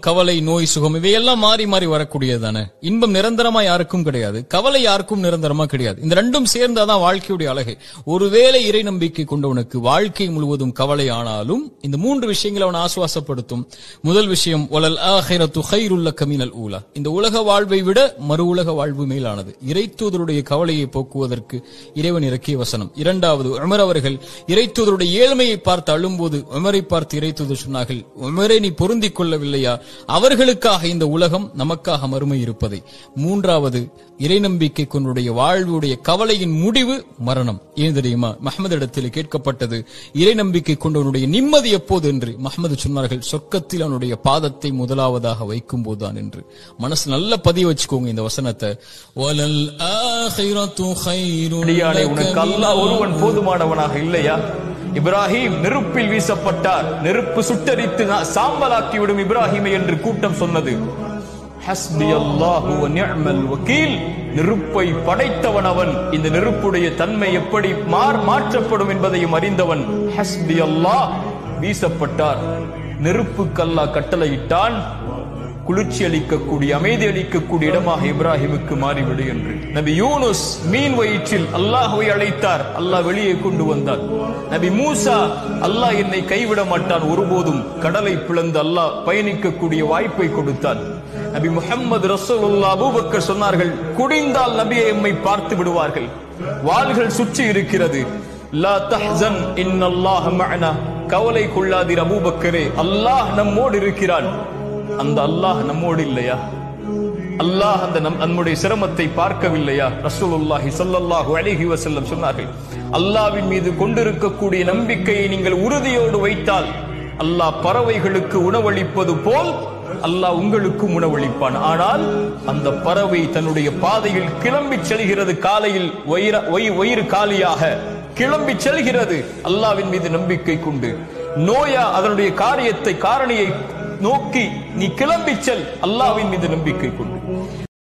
கவலை நோய் சுகம் இவையெல்லாம் மாறி மாறி வரக்கூடியதானே இன்பம் நிரந்தரமா யாருக்கும் கிடையாது கவலை யாருக்கும் நிரந்தரமா கிடையாது இந்த ரெண்டும் சேர்ந்தாதான் வாழ்க்கையுடைய அழகு ஒருவேளை இறை நம்பிக்கை கொண்டவனுக்கு வாழ்க்கை முழுவதும் கவலை ஆனாலும் இந்த மூன்று விஷயங்களை அவன் ஆசுவாசப்படுத்தும் முதல் விஷயம் ஒலல் ஆஹிரத்து ஹைருல்ல கமினல் ஊலா இந்த உலக வாழ்வை விட மறு உலக வாழ்வு மேலானது இறைத்தூதருடைய கவலையை போக்குவதற்கு இறைவன் இறக்கிய வசனம் இரண்டாவது உமர் அவர்கள் இறைத்தூதருடைய ஏழ்மையை பார்த்து அழும்போது உமரை பார்த்து இறைத்தூதர் சொன்னார்கள் உமரை நீ பொருந்திக் கொள்ளவில்லையா அவர்களுக்காக இந்த உலகம் நமக்காக மறுமை இருப்பதை மூன்றாவது இறை நம்பிக்கை கொண்டுடைய வாழ்வுடைய கவலையின் முடிவு மரணம் ஏன் தெரியுமா மஹமது இடத்தில் கேட்கப்பட்டது இறை நம்பிக்கை கொண்டவனுடைய நிம்மதி எப்போது என்று மஹமது சொன்னார்கள் சொர்க்கத்தில் அவனுடைய பாதத்தை முதலாவதாக வைக்கும் போதுதான் என்று மனசு நல்ல பதிய வச்சுக்கோங்க இந்த வசனத்தை வலல் ஆஹிரத்து ഖൈറുൻ அடியானே லக உனக்கு அல்லாஹ் ஒருவன் போதுமானவனாக இல்லையா இப்ராஹிம் நெருப்பில் வீசப்பட்டார் நெருப்பு சுட்டரித்து நா- சாம்பலாக்கிவிடும் இப்ராஹிமை என்று கூட்டம் சொன்னது ஹஸ்பி அல்லாஹு வ நிஅமல் வக்கீல் நெருப்பை படைத்தவன் அவன் இந்த நெருப்புடைய தன்மை எப்படி மார் மாற்றப்படும் என்பதையும் அறிந்தவன் ஹஸ்பி அல்லாஹ் வீசப்பட்டார் நெருப்புக்கு அல்லாஹ் கட்டளையிட்டான் குளிர்ச்சி அளிக்கக்கூடிய அமைதி அளிக்கக்கூடிய இடமாக இப்ராஹிமுக்கு மாறிவிடு என்று நபி யூனுஸ் மீன் வயிற்றில் அல்லாஹ்வை அழைத்தார் அல்லாஹ் வெளியே கொண்டு வந்தார் நபி மூசா அல்லாஹ் என்னை கைவிட மாட்டான் ஒருபோதும் கடலை பிளந்து அல்லாஹ் பயணிக்கக்கூடிய வாய்ப்பை கொடுத்தான் நபி முஹம்மது ரசூலுல்லாஹ் அபூபக்கர் சொன்னார்கள் குடிந்தால் நபியை எம்மை பார்த்து விடுவார்கள் வாள்கள் சுற்றி இருக்கிறது லா தஹ்சன் இன்னல்லாஹ மஅனா கவலை கொள்ளாதீர் அபூபக்கரே அல்லாஹ் நம்மோடு இருக்கிறான் அந்த அல்லாஹ் நம்மோடு இல்லையா அல்லாஹ் அந்த நம் நம்முடைய சிரமத்தை பார்க்கவில்லையா ரசூலுல்லாஹி ஸல்லல்லாஹு அலைஹி வஸல்லம் சொன்னார்கள் அல்லாஹ்வின் மீது கொண்டிருக்கக்கூடிய நம்பிக்கையை நீங்கள் உறுதியோடு வைத்தால் அல்லாஹ் பறவைகளுக்கு உணவளிப்பது போல் அல்லாஹ் உங்களுக்கும் உணவளிப்பான் ஆனால் அந்த பறவை தன்னுடைய பாதையில் கிளம்பி செல்கிறது காலையில் வயிற வயி- வயிறு காலியாக கிளம்பி செல்கிறது அல்லாஹ்வின் மீது நம்பிக்கை கொண்டு நோயா அதனுடைய காரியத்தை காரணியை நோக்கி நீ கிளம்பி செல் அல்லாஹ்வின் மீது நம்பிக்கை கொண்டு